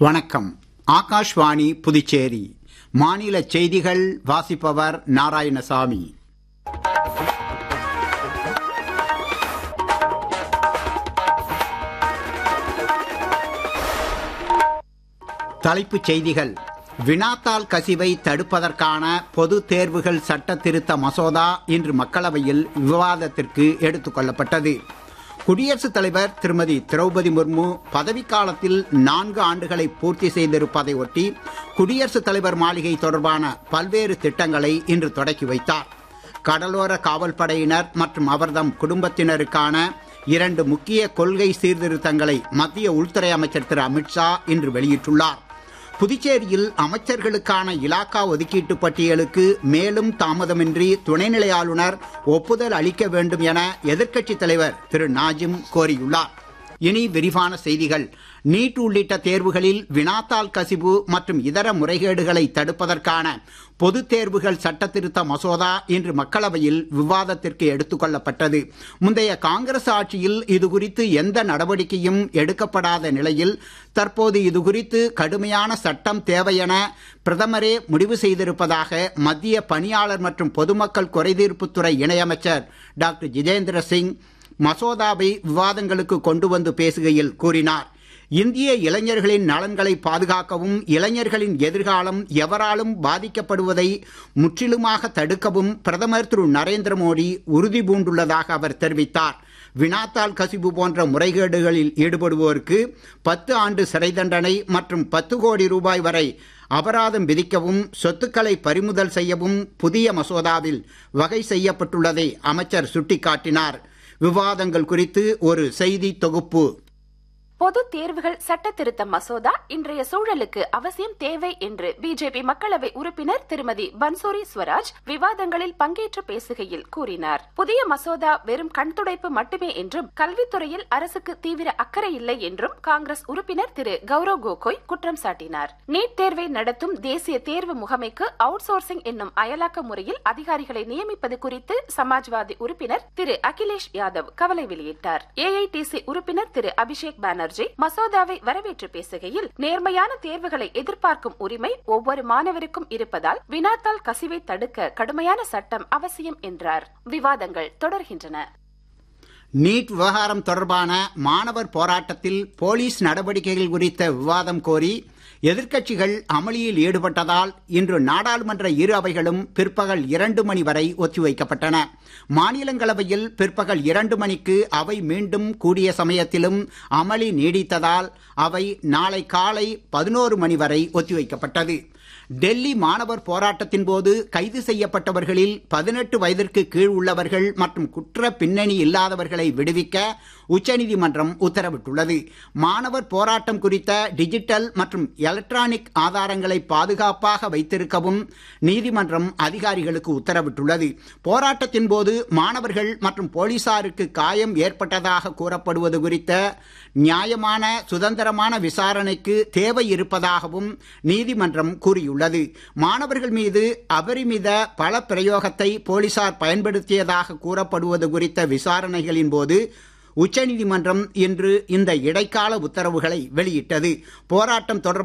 வணக்கம் ஆகாஷ்வாணி புதுச்சேரி மாநில செய்திகள் வாசிப்பவர் நாராயணசாமி தலைப்புச் செய்திகள் வினாத்தாள் கசிவை தடுப்பதற்கான பொது தேர்வுகள் சட்ட திருத்த மசோதா இன்று மக்களவையில் விவாதத்திற்கு எடுத்துக் கொள்ளப்பட்டது குடியரசுத் தலைவர் திருமதி திரௌபதி முர்மு பதவிக்காலத்தில் நான்கு ஆண்டுகளை பூர்த்தி செய்திருப்பதை ஒட்டி குடியரசுத் தலைவர் மாளிகை தொடர்பான பல்வேறு திட்டங்களை இன்று தொடக்கி வைத்தார் கடலோர காவல்படையினர் மற்றும் அவர்தம் குடும்பத்தினருக்கான இரண்டு முக்கிய கொள்கை சீர்திருத்தங்களை மத்திய உள்துறை அமைச்சர் திரு அமித்ஷா இன்று வெளியிட்டுள்ளார் புதுச்சேரியில் அமைச்சர்களுக்கான இலாக்கா ஒதுக்கீட்டு பட்டியலுக்கு மேலும் தாமதமின்றி துணைநிலை ஆளுநர் ஒப்புதல் அளிக்க வேண்டும் என எதிர்க்கட்சித் தலைவர் திரு நாஜிம் கோரியுள்ளார் இனி விரிவான செய்திகள் நீட் உள்ளிட்ட தேர்வுகளில் வினாத்தாள் கசிவு மற்றும் இதர முறைகேடுகளை தடுப்பதற்கான பொதுத் தேர்வுகள் சட்டத்திருத்த மசோதா இன்று மக்களவையில் விவாதத்திற்கு எடுத்துக் கொள்ளப்பட்டது முந்தைய காங்கிரஸ் ஆட்சியில் இதுகுறித்து எந்த நடவடிக்கையும் எடுக்கப்படாத நிலையில் தற்போது இதுகுறித்து கடுமையான சட்டம் தேவை என பிரதமரே முடிவு செய்திருப்பதாக மத்திய பணியாளர் மற்றும் பொதுமக்கள் குறைதீர்ப்புத்துறை இணையமைச்சர் டாக்டர் ஜிதேந்திர சிங் மசோதாவை விவாதங்களுக்கு கொண்டு வந்து பேசுகையில் கூறினார் இந்திய இளைஞர்களின் நலன்களை பாதுகாக்கவும் இளைஞர்களின் எதிர்காலம் எவராலும் பாதிக்கப்படுவதை முற்றிலுமாக தடுக்கவும் பிரதமர் திரு நரேந்திர மோடி உறுதி பூண்டுள்ளதாக அவர் தெரிவித்தார் வினாத்தாள் கசிவு போன்ற முறைகேடுகளில் ஈடுபடுவோருக்கு பத்து ஆண்டு சிறை தண்டனை மற்றும் பத்து கோடி ரூபாய் வரை அபராதம் விதிக்கவும் சொத்துக்களை பறிமுதல் செய்யவும் புதிய மசோதாவில் வகை செய்யப்பட்டுள்ளதை அமைச்சர் சுட்டிக்காட்டினார் விவாதங்கள் குறித்து ஒரு செய்தி தொகுப்பு பொது தேர்வுகள் சட்ட திருத்த மசோதா இன்றைய சூழலுக்கு அவசியம் தேவை என்று பிஜேபி மக்களவை உறுப்பினர் திருமதி பன்சோரி ஸ்வராஜ் விவாதங்களில் பங்கேற்று பேசுகையில் கூறினார் புதிய மசோதா வெறும் கண்துடைப்பு மட்டுமே என்றும் கல்வித்துறையில் அரசுக்கு தீவிர அக்கறை இல்லை என்றும் காங்கிரஸ் உறுப்பினர் திரு கௌரவ் கோகோய் குற்றம் சாட்டினார் நீட் தேர்வை நடத்தும் தேசிய தேர்வு முகமைக்கு அவுட் சோர்சிங் என்னும் அயலாக்க முறையில் அதிகாரிகளை நியமிப்பது குறித்து சமாஜ்வாதி உறுப்பினர் திரு அகிலேஷ் யாதவ் கவலை வெளியிட்டார் ஏஐடிசி உறுப்பினர் திரு அபிஷேக் பானர்ஜி பானர்ஜி மசோதாவை வரவேற்று பேசுகையில் நேர்மையான தேர்வுகளை எதிர்பார்க்கும் உரிமை ஒவ்வொரு மாணவருக்கும் இருப்பதால் வினாத்தாள் கசிவை தடுக்க கடுமையான சட்டம் அவசியம் என்றார் விவாதங்கள் தொடர்கின்றன நீட் விவகாரம் தொடர்பான மாணவர் போராட்டத்தில் போலீஸ் நடவடிக்கைகள் குறித்த விவாதம் கோரி எதிர்க்கட்சிகள் அமளியில் ஈடுபட்டதால் இன்று நாடாளுமன்ற இரு அவைகளும் பிற்பகல் இரண்டு மணி வரை ஒத்திவைக்கப்பட்டன மாநிலங்களவையில் பிற்பகல் இரண்டு மணிக்கு அவை மீண்டும் கூடிய சமயத்திலும் அமளி நீடித்ததால் அவை நாளை காலை பதினோரு மணி வரை ஒத்திவைக்கப்பட்டது டெல்லி மாணவர் போராட்டத்தின் போது கைது செய்யப்பட்டவர்களில் பதினெட்டு வயதிற்கு கீழ் உள்ளவர்கள் மற்றும் குற்ற பின்னணி இல்லாதவர்களை விடுவிக்க உச்சநீதிமன்றம் உத்தரவிட்டுள்ளது மாணவர் போராட்டம் குறித்த டிஜிட்டல் மற்றும் எலக்ட்ரானிக் ஆதாரங்களை பாதுகாப்பாக வைத்திருக்கவும் நீதிமன்றம் அதிகாரிகளுக்கு உத்தரவிட்டுள்ளது போராட்டத்தின் போது மாணவர்கள் மற்றும் போலீசாருக்கு காயம் ஏற்பட்டதாக கூறப்படுவது குறித்த நியாயமான சுதந்திரமான விசாரணைக்கு தேவை இருப்பதாகவும் நீதிமன்றம் கூறியுள்ளது மாணவர்கள் மீது அபரிமித பல பிரயோகத்தை போலீசார் பயன்படுத்தியதாக கூறப்படுவது குறித்த விசாரணைகளின் போது உச்சநீதிமன்றம் இன்று இந்த இடைக்கால உத்தரவுகளை வெளியிட்டது போராட்டம் தொடர்பாக